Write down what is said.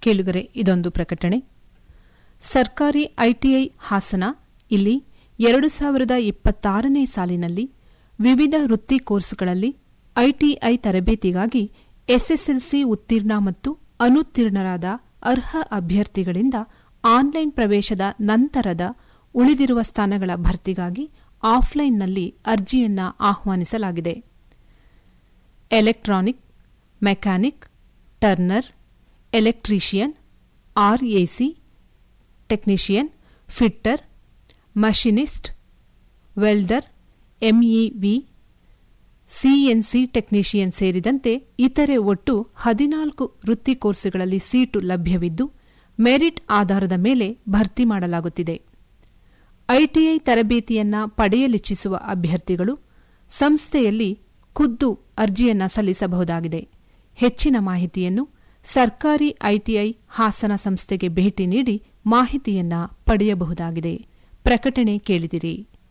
ಕೇಳುಗರೆ ಇದೊಂದು ಪ್ರಕಟಣೆ ಸರ್ಕಾರಿ ಐಟಿಐ ಹಾಸನ ಇಲ್ಲಿ ಎರಡು ಸಾವಿರದ ಇಪ್ಪತ್ತಾರನೇ ಸಾಲಿನಲ್ಲಿ ವಿವಿಧ ವೃತ್ತಿ ಕೋರ್ಸ್ಗಳಲ್ಲಿ ಐಟಿಐ ತರಬೇತಿಗಾಗಿ ಎಸ್ಎಸ್ಎಲ್ಸಿ ಉತ್ತೀರ್ಣ ಮತ್ತು ಅನುತ್ತೀರ್ಣರಾದ ಅರ್ಹ ಅಭ್ಯರ್ಥಿಗಳಿಂದ ಆನ್ಲೈನ್ ಪ್ರವೇಶದ ನಂತರದ ಉಳಿದಿರುವ ಸ್ಥಾನಗಳ ಭರ್ತಿಗಾಗಿ ಆಫ್ಲೈನ್ನಲ್ಲಿ ಅರ್ಜಿಯನ್ನ ಆಹ್ವಾನಿಸಲಾಗಿದೆ electronic mechanic turner electrician RAC technician fitter machinist welder MEV CNC technician ಸೇರಿದಂತೆ ಇತರೆ ಒಟ್ಟು ಹದಿನಾಲ್ಕು ವೃತ್ತಿ ಕೋರ್ಸುಗಳಲ್ಲಿ ಸೀಟು ಲಭ್ಯವಿದ್ದು ಮೆರಿಟ್ ಆಧಾರದ ಮೇಲೆ ಭರ್ತಿ ಮಾಡಲಾಗುತ್ತಿದೆ ಐಟಿಐ ತರಬೇತಿಯನ್ನ ಪಡೆಯಲಿಚ್ಛಿಸುವ ಅಭ್ಯರ್ಥಿಗಳು ಸಂಸ್ಥೆಯಲ್ಲಿ ಖುದ್ದು ಅರ್ಜಿಯನ್ನ ಸಲ್ಲಿಸಬಹುದಾಗಿದೆ ಹೆಚ್ಚಿನ ಮಾಹಿತಿಯನ್ನು ಸರ್ಕಾರಿ ಐಟಿಐ ಹಾಸನ ಸಂಸ್ಥೆಗೆ ಭೇಟಿ ನೀಡಿ ಮಾಹಿತಿಯನ್ನ ಪಡೆಯಬಹುದಾಗಿದೆ ಪ್ರಕಟಣೆ ಕೇಳಿದಿರಿ